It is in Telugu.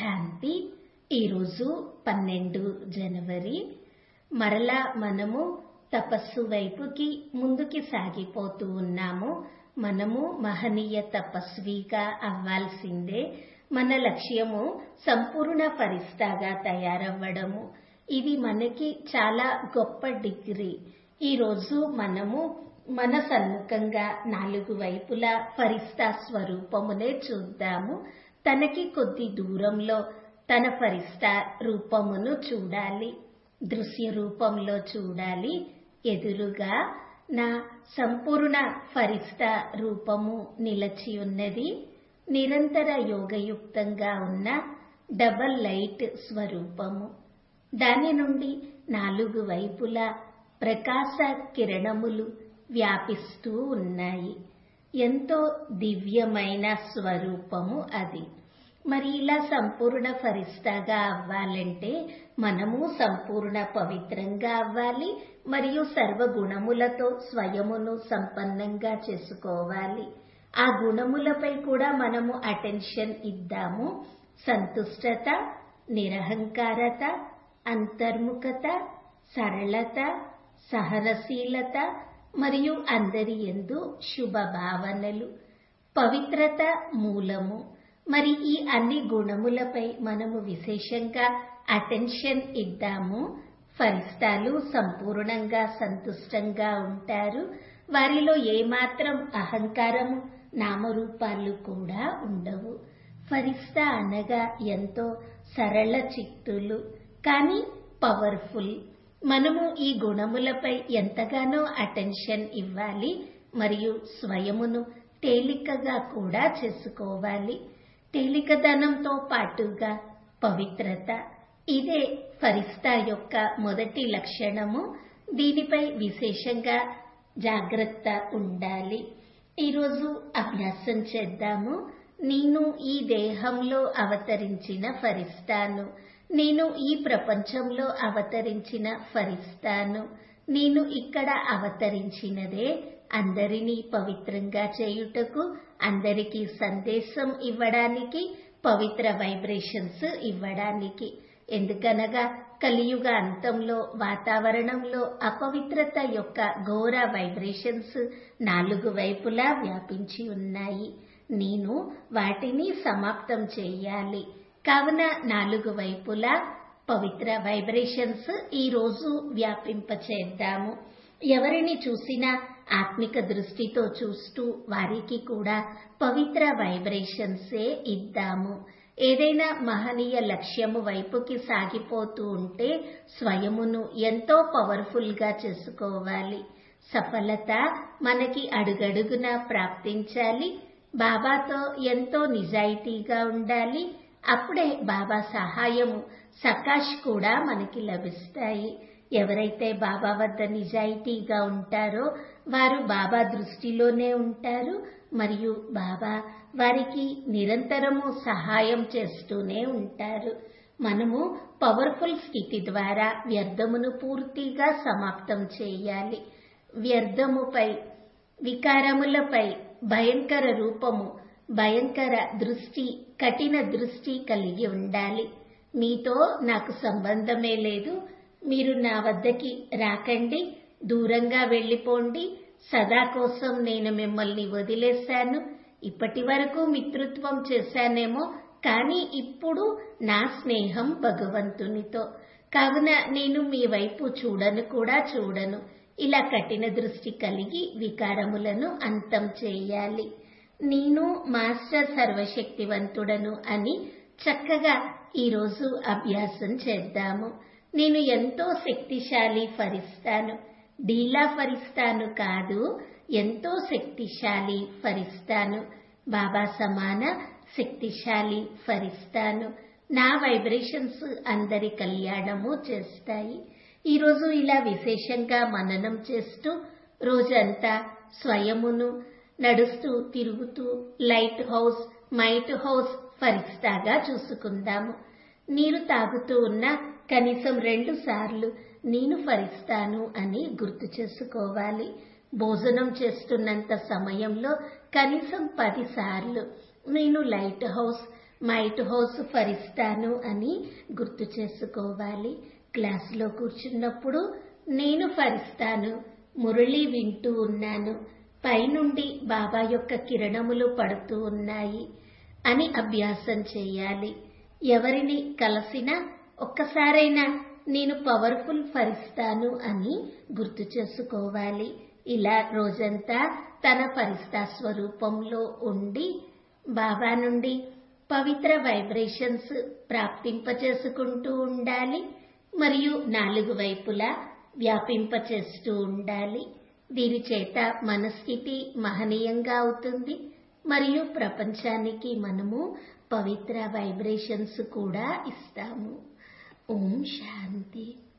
శాంతి ఈరోజు పన్నెండు జనవరి మరలా మనము తపస్సు వైపుకి ముందుకి సాగిపోతూ ఉన్నాము మనము మహనీయ తపస్విగా అవ్వాల్సిందే మన లక్ష్యము సంపూర్ణ ఫరిస్తాగా తయారవ్వడము ఇది మనకి చాలా గొప్ప డిగ్రీ ఈరోజు మనము మన సన్ముఖంగా నాలుగు వైపులా ఫరిస్తా స్వరూపమునే చూద్దాము తనకి కొద్ది దూరంలో తన ఫరిస్తా రూపమును చూడాలి దృశ్య రూపంలో చూడాలి ఎదురుగా నా సంపూర్ణ ఫరిస్తా రూపము నిలచి ఉన్నది నిరంతర యోగయుక్తంగా ఉన్న డబల్ లైట్ స్వరూపము దాని నుండి నాలుగు వైపులా ప్రకాశ కిరణములు వ్యాపిస్తూ ఉన్నాయి ఎంతో దివ్యమైన స్వరూపము అది మరి ఇలా సంపూర్ణ ఫరిస్తాగా అవ్వాలంటే మనము సంపూర్ణ పవిత్రంగా అవ్వాలి మరియు సర్వగుణములతో స్వయమును సంపన్నంగా చేసుకోవాలి ఆ గుణములపై కూడా మనము అటెన్షన్ ఇద్దాము సంతుష్టత నిరహంకారత అంతర్ముఖత సరళత సహనశీలత మరియు అందరి ఎందు శుభ భావనలు పవిత్రత మూలము మరి ఈ అన్ని గుణములపై మనము విశేషంగా అటెన్షన్ ఇద్దాము ఫలితాలు సంపూర్ణంగా సంతుష్టంగా ఉంటారు వారిలో ఏమాత్రం అహంకారము నామరూపాలు కూడా ఉండవు ఫరిస్తా అనగా ఎంతో సరళ చిత్తులు కానీ పవర్ఫుల్ మనము ఈ గుణములపై ఎంతగానో అటెన్షన్ ఇవ్వాలి మరియు స్వయమును తేలికగా కూడా చేసుకోవాలి తేలికదనంతో పాటుగా పవిత్రత ఇదే ఫరిస్తా యొక్క మొదటి లక్షణము దీనిపై విశేషంగా జాగ్రత్త ఉండాలి ఈరోజు అభ్యాసం చేద్దాము నేను ఈ దేహంలో అవతరించిన ఫరిస్తాను నేను ఈ ప్రపంచంలో అవతరించిన ఫరిస్తాను నేను ఇక్కడ అవతరించినదే అందరినీ పవిత్రంగా చేయుటకు అందరికీ సందేశం ఇవ్వడానికి పవిత్ర వైబ్రేషన్స్ ఇవ్వడానికి ఎందుకనగా కలియుగ అంతంలో వాతావరణంలో అపవిత్రత యొక్క ఘోర వైబ్రేషన్స్ నాలుగు వైపులా వ్యాపించి ఉన్నాయి నేను వాటిని సమాప్తం చేయాలి కావున నాలుగు వైపులా పవిత్ర వైబ్రేషన్స్ ఈ రోజు వ్యాపింపచేద్దాము ఎవరిని చూసినా ఆత్మిక దృష్టితో చూస్తూ వారికి కూడా పవిత్ర వైబ్రేషన్సే ఇద్దాము ఏదైనా మహనీయ లక్ష్యము వైపుకి సాగిపోతూ ఉంటే స్వయమును ఎంతో పవర్ఫుల్ గా చేసుకోవాలి సఫలత మనకి అడుగడుగునా ప్రాప్తించాలి బాబాతో ఎంతో నిజాయితీగా ఉండాలి అప్పుడే బాబా సహాయము సకాష్ కూడా మనకి లభిస్తాయి ఎవరైతే బాబా వద్ద నిజాయితీగా ఉంటారో వారు బాబా దృష్టిలోనే ఉంటారు మరియు బాబా వారికి నిరంతరము సహాయం చేస్తూనే ఉంటారు మనము పవర్ఫుల్ స్థితి ద్వారా వ్యర్థమును పూర్తిగా సమాప్తం చేయాలి వ్యర్థముపై వికారములపై భయంకర రూపము భయంకర దృష్టి కఠిన దృష్టి కలిగి ఉండాలి మీతో నాకు సంబంధమే లేదు మీరు నా వద్దకి రాకండి దూరంగా వెళ్ళిపోండి సదా కోసం నేను మిమ్మల్ని వదిలేశాను ఇప్పటి వరకు మిత్రుత్వం చేశానేమో కానీ ఇప్పుడు నా స్నేహం భగవంతునితో కావున నేను మీ వైపు చూడను కూడా చూడను ఇలా కఠిన దృష్టి కలిగి వికారములను అంతం చేయాలి నేను మాస్టర్ సర్వశక్తివంతుడను అని చక్కగా ఈరోజు అభ్యాసం చేద్దాము నేను ఎంతో శక్తిశాలి ఫరిస్తాను డీలా ఫరిస్తాను కాదు ఎంతో శక్తిశాలి ఫరిస్తాను బాబా సమాన శక్తిశాలి ఫరిస్తాను నా వైబ్రేషన్స్ అందరి కళ్యాణము చేస్తాయి ఈరోజు ఇలా విశేషంగా మననం చేస్తూ రోజంతా స్వయమును నడుస్తూ తిరుగుతూ లైట్ హౌస్ మైట్ హౌస్ ఫరిస్తాగా చూసుకుందాము నీరు తాగుతూ ఉన్న కనీసం రెండు సార్లు నేను ఫరిస్తాను అని గుర్తు చేసుకోవాలి భోజనం చేస్తున్నంత సమయంలో కనీసం పది సార్లు నేను లైట్ హౌస్ మైట్ హౌస్ ఫరిస్తాను అని గుర్తు చేసుకోవాలి క్లాసులో కూర్చున్నప్పుడు నేను ఫరిస్తాను మురళి వింటూ ఉన్నాను పైనుండి బాబా యొక్క కిరణములు పడుతూ ఉన్నాయి అని అభ్యాసం చేయాలి ఎవరిని కలిసినా ఒక్కసారైనా నేను పవర్ఫుల్ ఫరిస్తాను అని గుర్తు చేసుకోవాలి ఇలా రోజంతా తన ఫరిస్తా స్వరూపంలో ఉండి బాబా నుండి పవిత్ర వైబ్రేషన్స్ ప్రాప్తింపచేసుకుంటూ ఉండాలి మరియు నాలుగు వైపులా వ్యాపింపచేస్తూ ఉండాలి దీని చేత మనస్థితి మహనీయంగా అవుతుంది మరియు ప్రపంచానికి మనము పవిత్ర వైబ్రేషన్స్ కూడా ఇస్తాము ఓం శాంతి